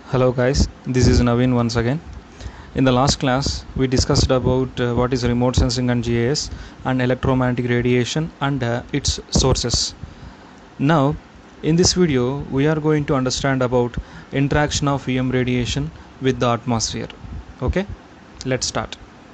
Hello guys, this is Naveen once again. In the last class, we discussed about uh, what is remote sensing and GIS and electromagnetic radiation and uh, its sources. Now, in this video, we are going to understand about interaction of EM radiation with the atmosphere. Okay, let's start.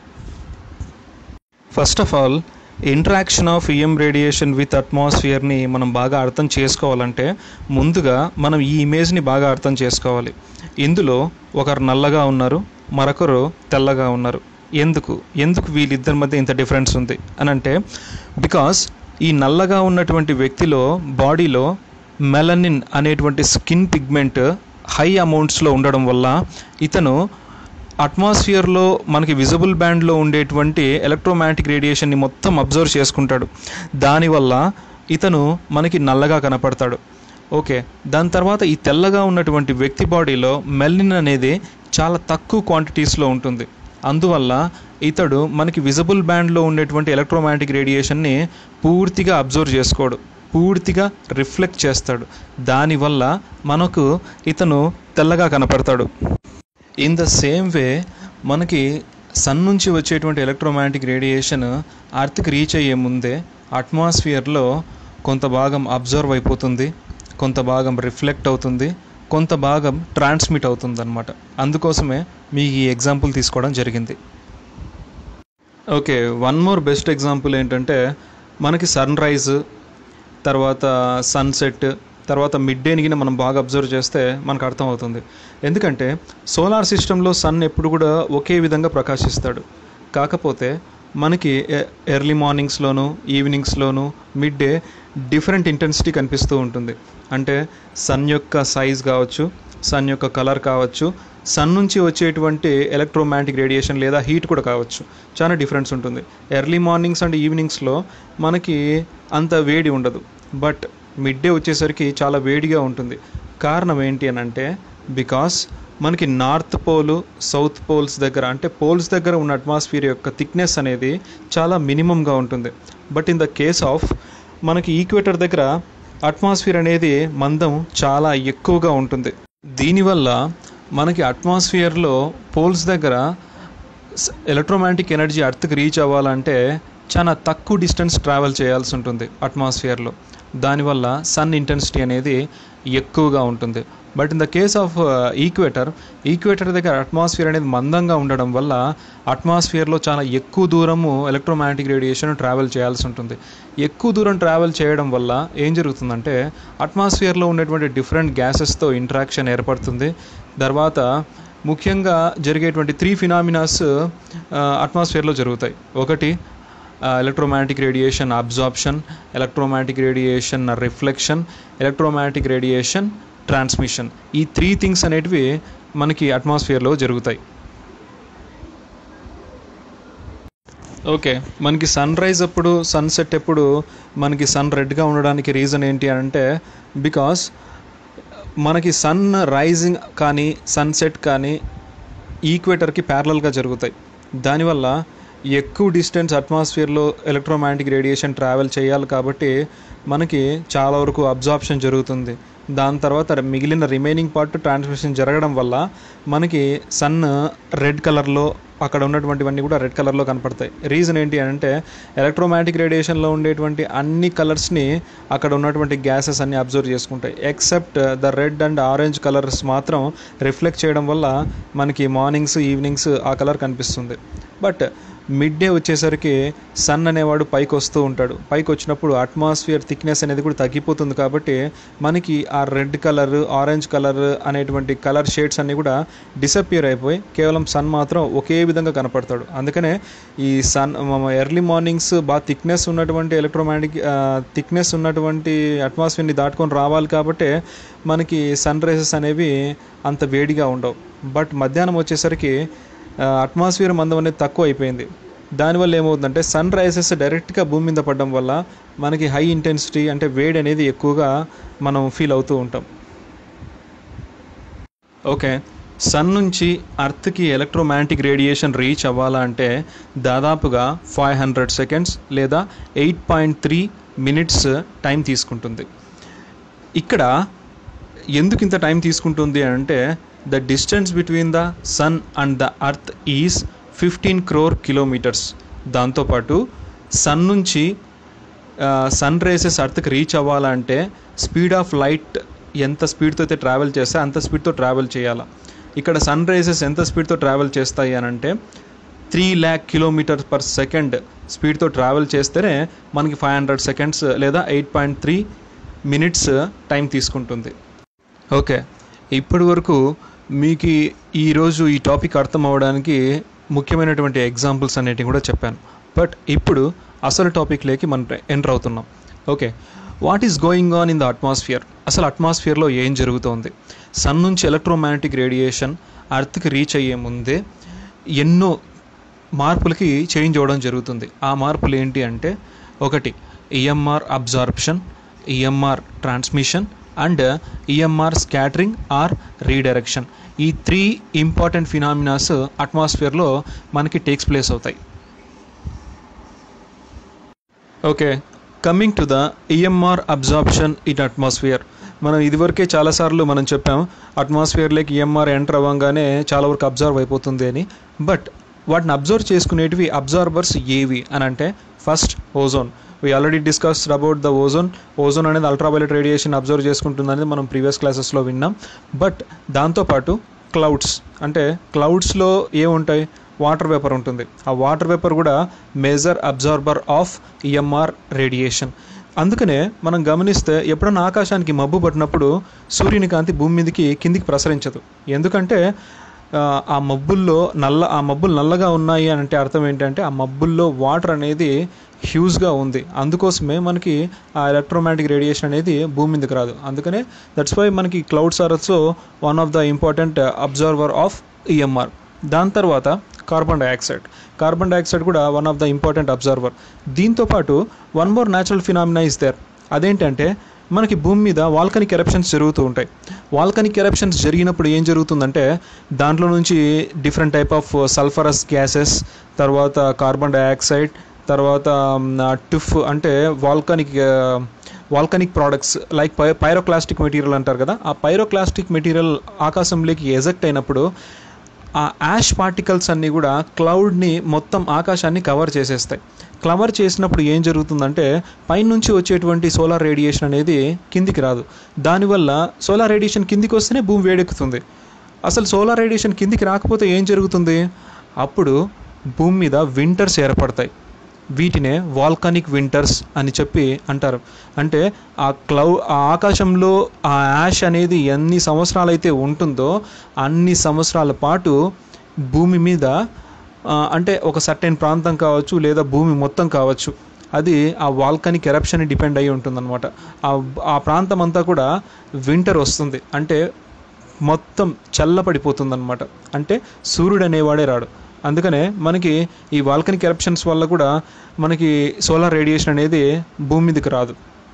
First of all interaction of EM radiation with అట్మాస్ఫియర్ని మనం బాగా అర్థం చేసుకోవాలంటే ముందుగా మనం ఈ ఇమేజ్ని బాగా అర్థం చేసుకోవాలి ఇందులో ఒకరు నల్లగా ఉన్నారు మరొకరు తెల్లగా ఉన్నారు ఎందుకు ఎందుకు వీళ్ళిద్దరి మధ్య ఇంత డిఫరెన్స్ ఉంది అని అంటే బికాస్ ఈ నల్లగా ఉన్నటువంటి వ్యక్తిలో బాడీలో మెలనిన్ అనేటువంటి స్కిన్ పిగ్మెంట్ హై అమౌంట్స్లో ఉండడం వల్ల ఇతను అట్మాస్ఫియర్లో మనకి విజిబుల్ బ్యాండ్లో ఉండేటువంటి ఎలక్ట్రోమాగ్నెటిక్ రేడియేషన్ని మొత్తం అబ్జర్వ్ చేసుకుంటాడు దానివల్ల ఇతను మనకి నల్లగా కనపడతాడు ఓకే దాని తర్వాత ఈ తెల్లగా ఉన్నటువంటి వ్యక్తి బాడీలో మెల్నిన్ అనేది చాలా తక్కువ క్వాంటిటీస్లో ఉంటుంది అందువల్ల ఇతడు మనకి విజిబుల్ బ్యాండ్లో ఉండేటువంటి ఎలక్ట్రోమాగ్నెటిక్ రేడియేషన్ని పూర్తిగా అబ్జర్వ్ చేసుకోడు పూర్తిగా రిఫ్లెక్ట్ చేస్తాడు దానివల్ల మనకు ఇతను తెల్లగా కనపడతాడు ఇన్ ద సేమ్ వే మనకి సన్ నుంచి వచ్చేటువంటి ఎలక్ట్రోమాగ్నెటిక్ రేడియేషన్ అర్త్కి రీచ్ అయ్యే ముందే అట్మాస్ఫియర్లో కొంత భాగం అబ్జర్వ్ అయిపోతుంది కొంత భాగం రిఫ్లెక్ట్ అవుతుంది కొంత భాగం ట్రాన్స్మిట్ అవుతుంది అనమాట అందుకోసమే మీకు ఈ ఎగ్జాంపుల్ తీసుకోవడం జరిగింది okay one more best example ఏంటంటే మనకి సన్ రైజ్ తర్వాత సన్సెట్ తర్వాత మిడ్ డేని మనం బాగా అబ్జర్వ్ చేస్తే మనకు అర్థమవుతుంది ఎందుకంటే సోలార్ సిస్టంలో సన్ ఎప్పుడు కూడా ఒకే విధంగా ప్రకాశిస్తాడు కాకపోతే మనకి ఎర్లీ మార్నింగ్స్లోను ఈవినింగ్స్లోను మిడ్ డే డిఫరెంట్ ఇంటెన్సిటీ కనిపిస్తూ ఉంటుంది అంటే సన్ యొక్క సైజ్ కావచ్చు సన్ యొక్క కలర్ కావచ్చు సన్ నుంచి వచ్చేటువంటి ఎలక్ట్రోమాగ్నెటిక్ రేడియేషన్ లేదా హీట్ కూడా కావచ్చు చాలా డిఫరెన్స్ ఉంటుంది ఎర్లీ మార్నింగ్స్ అండ్ ఈవినింగ్స్లో మనకి అంత వేడి ఉండదు బట్ మిడ్ డే వచ్చేసరికి చాలా వేడిగా ఉంటుంది కారణం ఏంటి అని అంటే బికాస్ మనకి నార్త్ పోలు సౌత్ పోల్స్ దగ్గర అంటే పోల్స్ దగ్గర ఉన్న అట్మాస్ఫియర్ యొక్క థిక్నెస్ అనేది చాలా మినిమంగా ఉంటుంది but in the case of మనకి ఈక్వేటర్ దగ్గర అట్మాస్ఫియర్ అనేది మందం చాలా ఎక్కువగా ఉంటుంది దీనివల్ల మనకి అట్మాస్ఫియర్లో పోల్స్ దగ్గర ఎలక్ట్రోమాగ్నెటిక్ ఎనర్జీ అర్త్కి రీచ్ అవ్వాలంటే చాలా తక్కువ డిస్టెన్స్ ట్రావెల్ చేయాల్సి ఉంటుంది అట్మాస్ఫియర్లో దానివల్ల సన్ ఇంటెన్సిటీ అనేది ఎక్కువగా ఉంటుంది but in the case of equator equator దగ్గర అట్మాస్ఫియర్ అనేది మందంగా ఉండడం వల్ల అట్మాస్ఫియర్లో చాలా ఎక్కువ దూరము ఎలక్ట్రోమాగ్నెటిక్ రేడియేషన్ ట్రావెల్ చేయాల్సి ఉంటుంది ఎక్కువ దూరం ట్రావెల్ చేయడం వల్ల ఏం జరుగుతుందంటే అట్మాస్ఫియర్లో ఉండేటువంటి డిఫరెంట్ గ్యాసెస్తో ఇంటరాక్షన్ ఏర్పడుతుంది తర్వాత ముఖ్యంగా జరిగేటువంటి త్రీ ఫినామినాస్ అట్మాస్ఫియర్లో జరుగుతాయి ఒకటి electromagnetic radiation absorption electromagnetic radiation reflection electromagnetic radiation transmission ఈ త్రీ థింగ్స్ అనేటివి మనకి అట్మాస్ఫియర్లో జరుగుతాయి ఓకే మనకి సన్ రైజ్ అప్పుడు సన్సెట్ ఎప్పుడు మనకి సన్ రెడ్గా ఉండడానికి రీజన్ ఏంటి అని అంటే బికాస్ మనకి సన్ రైజింగ్ కానీ సన్సెట్ కానీ ఈక్వేటర్కి ప్యారలల్గా జరుగుతాయి దానివల్ల ఎక్కువ డిస్టెన్స్ అట్మాస్ఫియర్లో ఎలక్ట్రోమాగ్నెటిక్ రేడియేషన్ ట్రావెల్ చేయాలి కాబట్టి మనకి చాలా వరకు అబ్జార్ప్షన్ జరుగుతుంది దాని తర్వాత మిగిలిన రిమైనింగ్ పార్ట్ ట్రాన్స్మిషన్ జరగడం వల్ల మనకి సన్ రెడ్ కలర్లో అక్కడ ఉన్నటువంటివన్నీ కూడా రెడ్ కలర్లో కనపడతాయి రీజన్ ఏంటి అంటే ఎలక్ట్రోమాగ్నెటిక్ రేడియేషన్లో ఉండేటువంటి అన్ని కలర్స్ని అక్కడ ఉన్నటువంటి గ్యాసెస్ అన్ని అబ్జర్వ్ చేసుకుంటాయి except the red and orange colours మాత్రం రిఫ్లెక్ట్ చేయడం వల్ల మనకి మార్నింగ్స్ ఈవినింగ్స్ ఆ కలర్ కనిపిస్తుంది బట్ మిడ్ డే వచ్చేసరికి సన్ అనేవాడు పైకి వస్తూ ఉంటాడు పైకి వచ్చినప్పుడు అట్మాస్ఫియర్ థిక్నెస్ అనేది కూడా తగ్గిపోతుంది కాబట్టి మనకి ఆ రెడ్ కలర్ ఆరెంజ్ కలర్ అనేటువంటి కలర్ షేడ్స్ అన్నీ కూడా డిసప్పియర్ అయిపోయి కేవలం సన్ మాత్రం ఒకే విధంగా కనపడతాడు అందుకనే ఈ సన్ ఎర్లీ మార్నింగ్స్ బాగా థిక్నెస్ ఉన్నటువంటి ఎలక్ట్రోమాగ్నెటిక్ థిక్నెస్ ఉన్నటువంటి అట్మాస్ఫియర్ని దాటుకొని రావాలి కాబట్టి మనకి సన్ రైజెస్ అనేవి అంత వేడిగా ఉండవు బట్ మధ్యాహ్నం వచ్చేసరికి అట్మాస్ఫియర్ మందం అనేది తక్కువ అయిపోయింది దానివల్ల ఏమవుతుందంటే సన్ రైజెస్ డైరెక్ట్గా భూమి మీద పడడం వల్ల మనకి హై ఇంటెన్సిటీ అంటే వేడి అనేది ఎక్కువగా మనం ఫీల్ అవుతూ ఉంటాం ఓకే సన్ నుంచి అర్త్కి ఎలక్ట్రోమాగ్నెటిక్ రేడియేషన్ రీచ్ అవ్వాలంటే దాదాపుగా ఫైవ్ హండ్రెడ్ సెకండ్స్ లేదా eight point three minutes time తీసుకుంటుంది ఇక్కడ ఎందుకు ఇంత టైం తీసుకుంటుంది అంటే the distance between the sun and the earth is fifteen crore kilometres దాంతోపాటు సన్ నుంచి సన్ రేసెస్ అర్త్కి రీచ్ అవ్వాలంటే స్పీడ్ ఆఫ్ లైట్ ఎంత స్పీడ్తో అయితే ట్రావెల్ చేస్తే అంత స్పీడ్తో ట్రావెల్ చేయాలి ఇక్కడ సన్ రేసెస్ ఎంత స్పీడ్తో ట్రావెల్ చేస్తాయి అని అంటే three lakh kilometre per second స్పీడ్తో ట్రావెల్ చేస్తేనే మనకి ఫైవ్ హండ్రెడ్ సెకండ్స్ లేదా eight point three minutes time తీసుకుంటుంది ఓకే ఇప్పటి వరకు మీకు ఈరోజు ఈ టాపిక్ అర్థం అవ్వడానికి ముఖ్యమైనటువంటి ఎగ్జాంపుల్స్ అనేటివి కూడా చెప్పాను బట్ ఇప్పుడు అసలు టాపిక్లోకి మనం ఎంటర్ అవుతున్నాం okay what is going on in the atmosphere అసలు అట్మాస్ఫియర్లో ఏం జరుగుతోంది సన్ నుంచి ఎలక్ట్రోమాగ్నెటిక్ రేడియేషన్ అర్త్కి రీచ్ అయ్యే ముందే ఎన్నో మార్పులకి చేంజ్ అవ్వడం జరుగుతుంది ఆ మార్పులు ఏంటి అంటే ఒకటి EMR absorption EMR transmission and EMR scattering or redirection ఈ త్రీ ఇంపార్టెంట్ ఫినామినాస్ అట్మాస్ఫియర్లో మనకి టేక్స్ ప్లేస్ అవుతాయి okay coming to the EMR absorption in atmosphere మనం ఇదివరకే చాలాసార్లు మనం చెప్పాం అట్మాస్ఫియర్లోకి ఈఎంఆర్ ఎంటర్ అవ్వగానే చాలా వరకు అబ్జర్వ్ అయిపోతుంది అని బట్ వాటిని అబ్జర్వ్ చేసుకునేటివి అబ్జార్బర్స్ ఏవి అని అంటే first ozone we already discussed about the ozone ozone అనేది అల్ట్రావైలెట్ రేడియేషన్ అబ్జర్వ్ చేసుకుంటుందనేది మనం ప్రీవియస్ క్లాసెస్లో విన్నాం బట్ దాంతోపాటు క్లౌడ్స్ అంటే క్లౌడ్స్లో ఏముంటాయి వాటర్ వేపర్ ఉంటుంది ఆ వాటర్ వేపర్ కూడా major absorber of EMR radiation అందుకనే మనం గమనిస్తే ఎప్పుడన్నా ఆకాశానికి మబ్బు పట్టినప్పుడు సూర్యుని కాంతి భూమి మీదకి కిందికి ప్రసరించదు ఎందుకంటే ఆ మబ్బుల్లో నల్ల ఆ మబ్బులు నల్లగా ఉన్నాయి అని అంటే అర్థం ఏంటంటే ఆ మబ్బుల్లో వాటర్ అనేది హ్యూజ్గా ఉంది అందుకోసమే మనకి ఆ ఎలక్ట్రోమాగ్నెటిక్ రేడియేషన్ అనేది భూమి మీదకి రాదు అందుకనే దట్స్ వై మనకి clouds are also one of the important absorber of EMR దాని తర్వాత కార్బన్ డైఆక్సైడ్ కార్బన్ డైఆక్సైడ్ కూడా one of the important absorber దీంతోపాటు one more natural phenomena is there అదేంటంటే మనకి భూమి మీద వాల్కనిక్ ఎరప్షన్స్ జరుగుతూ ఉంటాయి వాల్కనిక్ ఎరప్షన్స్ జరిగినప్పుడు ఏం జరుగుతుందంటే దాంట్లో నుంచి different type of sulphurous gases తర్వాత కార్బన్ డైఆక్సైడ్ తర్వాత టిఫ్ అంటే వాల్కనిక్ వాల్కనిక్ ప్రోడక్ట్స్ లైక్ పై పైరోక్లాస్టిక్ మెటీరియల్ అంటారు కదా ఆ పైరోక్లాస్టిక్ మెటీరియల్ ఆకాశంలోకి ఎజెక్ట్ అయినప్పుడు ఆ యాష్ పార్టికల్స్ అన్నీ కూడా క్లౌడ్ని మొత్తం ఆకాశాన్ని కవర్ చేసేస్తాయి కవర్ చేసినప్పుడు ఏం జరుగుతుందంటే పైనుంచి వచ్చేటువంటి సోలార్ రేడియేషన్ అనేది కిందికి రాదు దానివల్ల సోలార్ రేడియేషన్ కిందికి వస్తేనే భూమి వేడెక్కుతుంది అసలు సోలార్ రేడియేషన్ కిందికి రాకపోతే ఏం జరుగుతుంది అప్పుడు భూమి మీద వింటర్స్ ఏర్పడతాయి వీటినే వాల్కానిక్ వింటర్స్ అని చెప్పి అంటారు అంటే ఆ క్లౌ ఆ ఆకాశంలో ఆ యాష్ అనేది ఎన్ని సంవత్సరాలైతే ఉంటుందో అన్ని సంవత్సరాల పాటు భూమి మీద అంటే ఒక సర్టెన్ ప్రాంతం కావచ్చు లేదా భూమి మొత్తం కావచ్చు అది ఆ వాల్కనిక్ ఎరప్షన్ డిపెండ్ అయి ఉంటుందన్నమాట ఆ ఆ ప్రాంతం అంతా కూడా వింటర్ వస్తుంది అంటే మొత్తం చల్లపడిపోతుందన్నమాట అంటే సూర్యుడు అనేవాడే రాడు అందుకనే మనకి ఈ వాల్కనిక్ ఎరప్షన్స్ వల్ల కూడా మనకి సోలార్ రేడియేషన్ అనేది భూమి మీదకి రాదు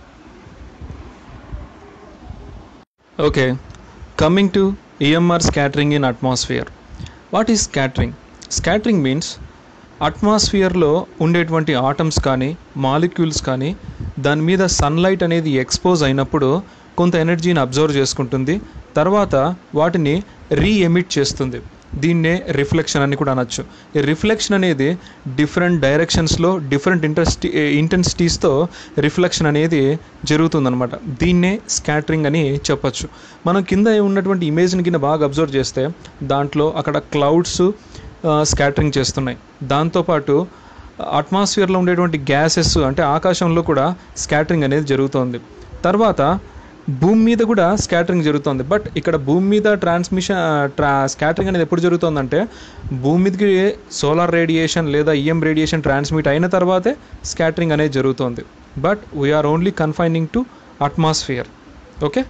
okay coming to EMR scattering in atmosphere what is scattering scattering means అట్మాస్ఫియర్లో ఉండేటువంటి ఆటమ్స్ కానీ మాలిక్యూల్స్ కానీ దాని మీద సన్లైట్ అనేది ఎక్స్పోజ్ అయినప్పుడు కొంత ఎనర్జీని అబ్జర్వ్ చేసుకుంటుంది తర్వాత వాటిని రీ ఎమిట్ చేస్తుంది దీన్నే రిఫ్లెక్షన్ అని కూడా అనొచ్చు ఈ రిఫ్లెక్షన్ అనేది డిఫరెంట్ డైరెక్షన్స్లో డిఫరెంట్ ఇంట్రెస్ట్ ఇంటెన్సిటీస్తో రిఫ్లెక్షన్ అనేది జరుగుతుందనమాట దీన్నే స్కాటరింగ్ అని చెప్పచ్చు మనం కింద ఉన్నటువంటి ఇమేజ్ని కింద బాగా అబ్జర్వ్ చేస్తే దాంట్లో అక్కడ క్లౌడ్స్ స్కాటరింగ్ చేస్తున్నాయి దాంతోపాటు అట్మాస్ఫియర్లో ఉండేటువంటి గ్యాసెస్ అంటే ఆకాశంలో కూడా స్కాటరింగ్ అనేది జరుగుతోంది తర్వాత భూమి మీద కూడా స్కాటరింగ్ జరుగుతుంది బట్ ఇక్కడ భూమి మీద ట్రాన్స్మిషన్ ట్రా స్కాటరింగ్ అనేది ఎప్పుడు జరుగుతుందంటే భూమి మీదకి సోలార్ రేడియేషన్ లేదా ఈఎం రేడియేషన్ ట్రాన్స్మిట్ అయిన తర్వాతే స్కాటరింగ్ అనేది జరుగుతుంది but we're only confining to atmosphere okay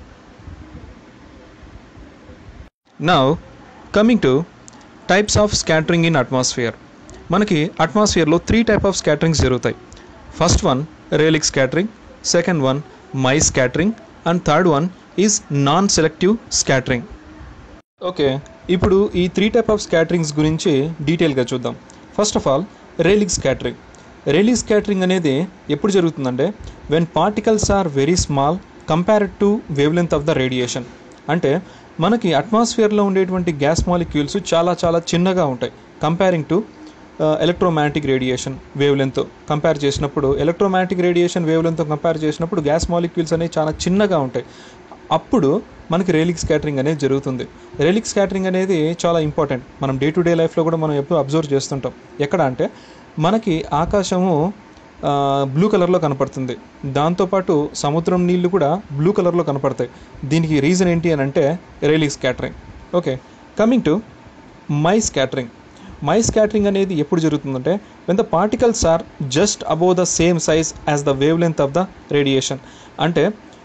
now coming to types of scattering in atmosphere మనకి అట్మాస్ఫియర్లో త్రీ టైప్ ఆఫ్ స్కాటరింగ్స్ జరుగుతాయి first one Rayleigh scattering second one Mie scattering and third one is non selective scattering okay ఇప్పుడు ఈ three type of scatterings గురించి డీటెయిల్గా చూద్దాం first of all Rayleigh scattering Rayleigh scattering అనేది ఎప్పుడు జరుగుతుందంటే when particles are very small compared to wavelength of the radiation అంటే మనకి అట్మాస్ఫియర్లో ఉండేటువంటి గ్యాస్ మాలిక్యూల్స్ చాలా చాలా చిన్నగా ఉంటాయి comparing to electromagnetic radiation wavelength compare చేసినప్పుడు electromagnetic radiation wavelength compare చేసినప్పుడు గ్యాస్ మాలిక్యూల్స్ అనేవి చాలా చిన్నగా ఉంటాయి అప్పుడు మనకి రేలిక్ స్కాటరింగ్ అనేది జరుగుతుంది రేలిక్ స్కాటరింగ్ అనేది చాలా ఇంపార్టెంట్ మనం డే టు డే లైఫ్లో కూడా మనం ఎప్పుడు అబ్జర్వ్ చేస్తుంటాం ఎక్కడ అంటే మనకి ఆకాశము బ్లూ కలర్లో కనపడుతుంది దాంతోపాటు సముద్రం నీళ్లు కూడా బ్లూ కలర్లో కనపడతాయి దీనికి రీజన్ ఏంటి అని అంటే Rayleigh scattering okay coming to Mie scattering Mie scattering అనేది ఎప్పుడు జరుగుతుందంటే when the particles are just above the same size as the wavelength of the radiation అంటే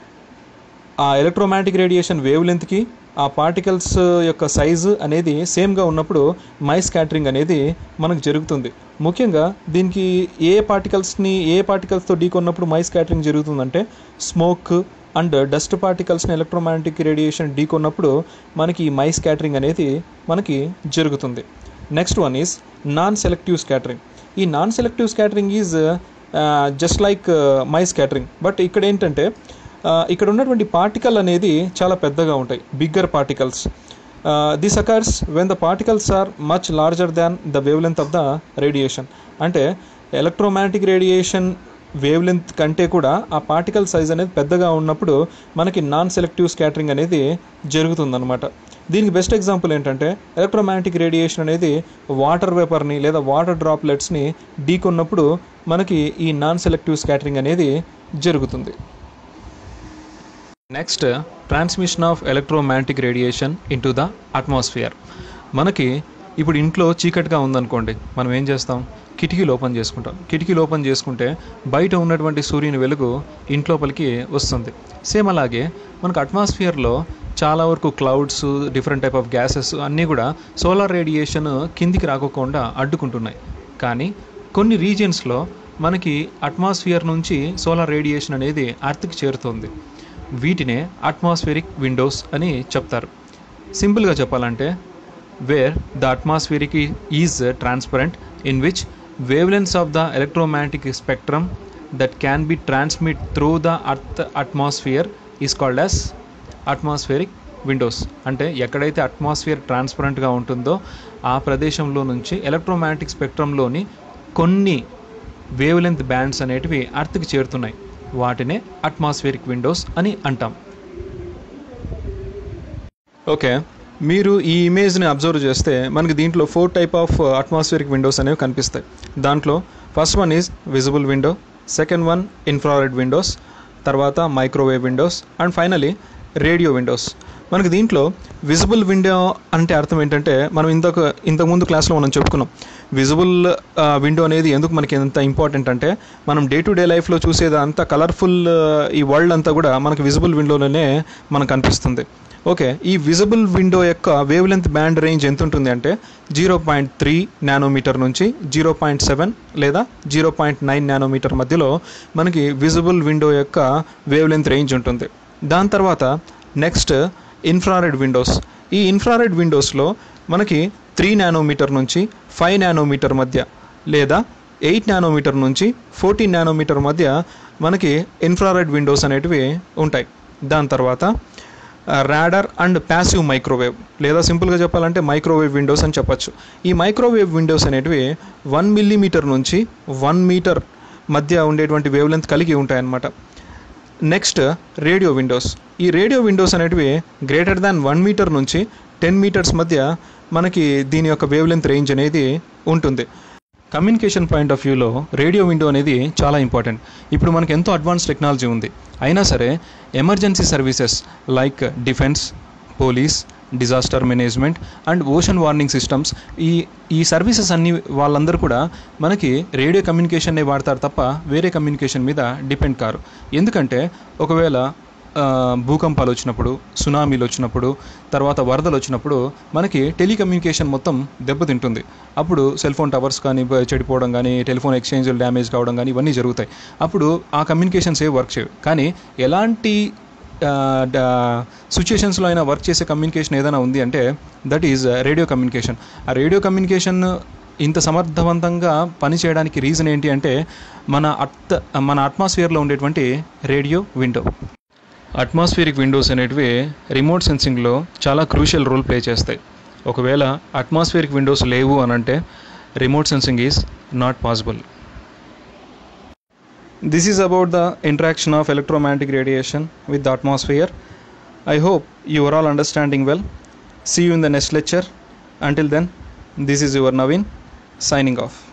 ఆ ఎలక్ట్రోమాగ్నెటిక్ రేడియేషన్ వేవ్ లెంత్కి ఆ పార్టికల్స్ యొక్క సైజు అనేది సేమ్గా ఉన్నప్పుడు మై స్కాటరింగ్ అనేది మనకు జరుగుతుంది ముఖ్యంగా దీనికి ఏ పార్టికల్స్ని ఏ పార్టికల్స్తో ఢీకొన్నప్పుడు మై స్కాటరింగ్ జరుగుతుందంటే స్మోక్ అండ్ డస్ట్ పార్టికల్స్ని ఎలక్ట్రోమాగ్నెటిక్ రేడియేషన్ ఢీకొన్నప్పుడు మనకి ఈ మై స్కాటరింగ్ అనేది మనకి జరుగుతుంది next one is non selective scattering ఈ non selective scattering is just like Mie scattering but ఇక్కడ ఏంటంటే ఇక్కడ ఉన్నటువంటి పార్టికల్ అనేది చాలా పెద్దగా ఉంటాయి bigger particles this occurs when the particles are much larger than the wavelength of the radiation అంటే ఎలక్ట్రోమాగ్నెటిక్ రేడియేషన్ వేవ్ లెంత్ కంటే కూడా ఆ పార్టికల్ సైజ్ అనేది పెద్దగా ఉన్నప్పుడు మనకి నాన్ సెలెక్టివ్ స్కాటరింగ్ అనేది జరుగుతుందన్నమాట దీనికి బెస్ట్ ఎగ్జాంపుల్ ఏంటంటే ఎలక్ట్రోమాగ్నెటిక్ రేడియేషన్ అనేది వాటర్ వేపర్ని లేదా వాటర్ డ్రాప్లెట్స్ని ఢీకొన్నప్పుడు మనకి ఈ నాన్ సెలెక్టివ్ స్కాటరింగ్ అనేది జరుగుతుంది next transmission of electromagnetic radiation into the atmosphere మనకి ఇప్పుడు ఇంట్లో చీకటిగా ఉందనుకోండి మనం ఏం చేస్తాం కిటికీలు ఓపెన్ చేసుకుంటాం కిటికీలు ఓపెన్ చేసుకుంటే బయట ఉన్నటువంటి సూర్యుని వెలుగు ఇంట్లోపలికి వస్తుంది సేమ్ అలాగే మనకు అట్మాస్ఫియర్లో చాలా వరకు clouds different type of gases అన్నీ కూడా సోలార్ రేడియేషన్ కిందికి రాకోకుండా అడ్డుకుంటున్నాయి కానీ కొన్ని రీజియన్స్లో మనకి అట్మాస్ఫియర్ నుంచి సోలార్ రేడియేషన్ అనేది అర్త్కి చేరుతుంది వీటినే అట్మాస్ఫిరిక్ విండోస్ అని చెప్తారు సింపుల్గా చెప్పాలంటే where the atmospheric is transparent in which wavelengths of the electromagnetic spectrum that can be transmit through the earth atmosphere is called as atmospheric windows అంటే ఎక్కడైతే అట్మాస్ఫియర్ ట్రాన్స్పరెంట్గా ఉంటుందో ఆ ప్రదేశంలో నుంచి ఎలక్ట్రోమాగ్నెటిక్ స్పెక్ట్రంలోని కొన్ని వేవ్ లెంత్ బ్యాండ్స్ అనేటివి అర్త్కి చేరుతున్నాయి వాటినే అట్మాస్ఫిరిక్ విండోస్ అని అంటాం ఓకే మీరు ఈ ఇమేజ్ని అబ్జర్వ్ చేస్తే మనకి దీంట్లో four type of atmospheric windows అనేవి కనిపిస్తాయి దాంట్లో first one is visible window second one infrared windows తర్వాత microwave windows and finally radio windows మనకి దీంట్లో విజిబుల్ విండో అంటే అర్థం ఏంటంటే మనం ఇంతకు ఇంతకుముందు క్లాస్లో మనం చెప్పుకున్నాం విజిబుల్ విండో అనేది ఎందుకు మనకి ఎంత ఇంపార్టెంట్ అంటే మనం డే టు డే లైఫ్లో చూసేది అంతా కలర్ఫుల్ ఈ వరల్డ్ అంతా కూడా మనకి విజిబుల్ విండోలోనే మనకు కనిపిస్తుంది ఓకే ఈ విజిబుల్ విండో యొక్క వేవ్ లెంత్ బ్యాండ్ రేంజ్ ఎంత ఉంటుంది అంటే జీరో పాయింట్ త్రీ నానోమీటర్ నుంచి జీరో పాయింట్ సెవెన్ లేదా జీరో పాయింట్ నైన్ నానోమీటర్ మధ్యలో మనకి విజిబుల్ విండో యొక్క వేవ్ లెంత్ రేంజ్ ఉంటుంది దాని తర్వాత నెక్స్ట్ ఇన్ఫ్రారెడ్ విండోస్ ఈ ఇన్ఫ్రారెడ్ విండోస్లో మనకి త్రీ నానోమీటర్ నుంచి ఫైవ్ నానోమీటర్ మధ్య లేదా ఎయిట్ నానోమీటర్ నుంచి ఫోర్టీన్ నానోమీటర్ మధ్య మనకి ఇన్ఫ్రారెడ్ విండోస్ అనేటివి ఉంటాయి దాని తర్వాత రాడర్ అండ్ ప్యాసివ్ మైక్రోవేవ్ లేదా సింపుల్గా చెప్పాలంటే మైక్రోవేవ్ విండోస్ అని చెప్పొచ్చు ఈ మైక్రోవేవ్ విండోస్ అనేటివి వన్ మిల్లీమీటర్ నుంచి వన్ మీటర్ మధ్య ఉండేటువంటి వేవ్ లెంత్ కలిగి ఉంటాయన్నమాట నెక్స్ట్ రేడియో విండోస్ ఈ రేడియో విండోస్ అనేటివి గ్రేటర్ దాన్ వన్ మీటర్ నుంచి టెన్ మీటర్స్ మధ్య మనకి దీని యొక్క వేవ్ లెంత్ రేంజ్ అనేది ఉంటుంది కమ్యూనికేషన్ పాయింట్ ఆఫ్ వ్యూలో రేడియో విండో అనేది చాలా ఇంపార్టెంట్ ఇప్పుడు మనకి ఎంతో అడ్వాన్స్ టెక్నాలజీ ఉంది అయినా సరే emergency services like defence police disaster management and ocean warning systems ఈ ఈ సర్వీసెస్ అన్ని వాళ్ళందరూ కూడా మనకి రేడియో కమ్యూనికేషన్నే వాడతారు తప్ప వేరే కమ్యూనికేషన్ మీద డిపెండ్ కారు ఎందుకంటే ఒకవేళ భూకంపాలు వచ్చినప్పుడు సునామీలు వచ్చినప్పుడు తర్వాత వరదలు వచ్చినప్పుడు మనకి టెలికమ్యూనికేషన్ మొత్తం దెబ్బతింటుంది అప్పుడు సెల్ ఫోన్ టవర్స్ కానీ చెడిపోవడం కానీ టెలిఫోన్ ఎక్స్చేంజ్లు డ్యామేజ్ కావడం కానీ ఇవన్నీ జరుగుతాయి అప్పుడు ఆ కమ్యూనికేషన్స్ ఏ వర్క్ చేయవు కానీ ఎలాంటి సిచ్యుయేషన్స్లో అయినా వర్క్ చేసే కమ్యూనికేషన్ ఏదైనా ఉంది అంటే దట్ ఈజ్ రేడియో కమ్యూనికేషన్ ఆ రేడియో కమ్యూనికేషన్ ఇంత సమర్థవంతంగా పనిచేయడానికి రీజన్ ఏంటి అంటే మన అట్ మన అట్మాస్ఫియర్లో ఉండేటువంటి రేడియో విండో అట్మాస్ఫియరిక్ విండోస్ అనేటివి రిమోట్ సెన్సింగ్లో చాలా క్రూషియల్ రోల్ ప్లే చేస్తాయి ఒకవేళ అట్మాస్ఫియరిక్ విండోస్ లేవు అని అంటే remote sensing is not possible this is about the interaction of electromagnetic radiation with the atmosphere I hope you are all understanding well. See you in the next lecture. Until then, this is your Naveen signing off.